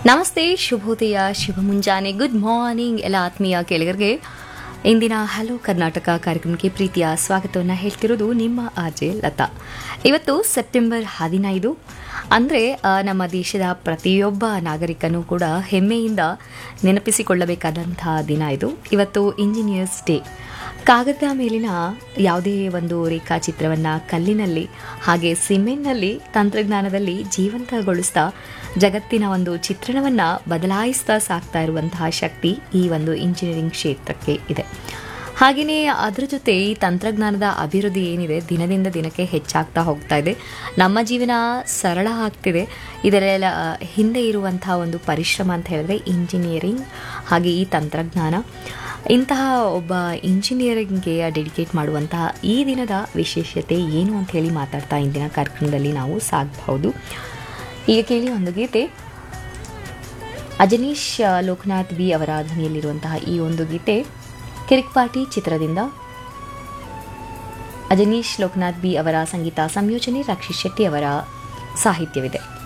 ನಮಸ್ತೆ ಶುಭೋದಯ ಶುಭ ಮುಂಜಾನೆ ಗುಡ್ ಮಾರ್ನಿಂಗ್ ಎಲ್ಲ ಆತ್ಮೀಯ ಕೇಳಿಗರಿಗೆ ಇಂದಿನ ಹಲೋ ಕರ್ನಾಟಕ ಕಾರ್ಯಕ್ರಮಕ್ಕೆ ಪ್ರೀತಿಯ ಸ್ವಾಗತವನ್ನು ಹೇಳ್ತಿರೋದು ನಿಮ್ಮ ಆರ್ಜೆ ಲತಾ ಇವತ್ತು ಸೆಪ್ಟೆಂಬರ್ ಹದಿನೈದು ಅಂದರೆ ನಮ್ಮ ದೇಶದ ಪ್ರತಿಯೊಬ್ಬ ನಾಗರಿಕನೂ ಕೂಡ ಹೆಮ್ಮೆಯಿಂದ ನೆನಪಿಸಿಕೊಳ್ಳಬೇಕಾದಂತಹ ದಿನ ಇದು ಇವತ್ತು ಇಂಜಿನಿಯರ್ಸ್ ಡೇ ಕಾಗದ ಮೇಲಿನ ಯಾವುದೇ ಒಂದು ರೇಖಾಚಿತ್ರವನ್ನು ಕಲ್ಲಿನಲ್ಲಿ ಹಾಗೆ ಸಿಮೆಂಟ್ನಲ್ಲಿ ತಂತ್ರಜ್ಞಾನದಲ್ಲಿ ಜೀವಂತಗೊಳಿಸ್ತಾ ಜಗತ್ತಿನ ಒಂದು ಚಿತ್ರಣವನ್ನು ಬದಲಾಯಿಸ್ತಾ ಸಾಕ್ತಾ ಇರುವಂತಹ ಶಕ್ತಿ ಈ ಒಂದು ಇಂಜಿನಿಯರಿಂಗ್ ಕ್ಷೇತ್ರಕ್ಕೆ ಇದೆ ಹಾಗೆಯೇ ಅದರ ಜೊತೆ ಈ ತಂತ್ರಜ್ಞಾನದ ಅಭಿವೃದ್ಧಿ ಏನಿದೆ ದಿನದಿಂದ ದಿನಕ್ಕೆ ಹೆಚ್ಚಾಗ್ತಾ ಹೋಗ್ತಾ ಇದೆ ನಮ್ಮ ಜೀವನ ಸರಳ ಆಗ್ತಿದೆ ಇದರೆಲ್ಲ ಹಿಂದೆ ಇರುವಂತಹ ಒಂದು ಪರಿಶ್ರಮ ಅಂತ ಹೇಳಿದ್ರೆ ಇಂಜಿನಿಯರಿಂಗ್ ಹಾಗೆ ಈ ತಂತ್ರಜ್ಞಾನ ಇಂತಹ ಒಬ್ಬ ಇಂಜಿನಿಯರಿಂಗ್ಗೆ ಡೆಡಿಕೇಟ್ ಮಾಡುವಂತಹ ಈ ದಿನದ ವಿಶೇಷತೆ ಏನು ಅಂತ ಹೇಳಿ ಮಾತಾಡ್ತಾ ಇಂದಿನ ಕಾರ್ಯಕ್ರಮದಲ್ಲಿ ನಾವು ಸಾಗಬಹುದು ಈಗ ಕೇಳಿ ಒಂದು ಗೀತೆ ಅಜನೀಶ್ ಲೋಕನಾಥ್ ಬಿ ಅವರ ಧ್ವನಿಯಲ್ಲಿರುವಂತಹ ಈ ಒಂದು ಗೀತೆ ಕಿರಿಕ್ಪಾಟಿ ಚಿತ್ರದಿಂದ ಅಜನೀಶ್ ಲೋಕನಾಥ್ ಬಿ ಅವರ ಸಂಗೀತ ಸಂಯೋಜನೆ ರಕ್ಷಿತ್ ಶೆಟ್ಟಿ ಅವರ ಸಾಹಿತ್ಯವಿದೆ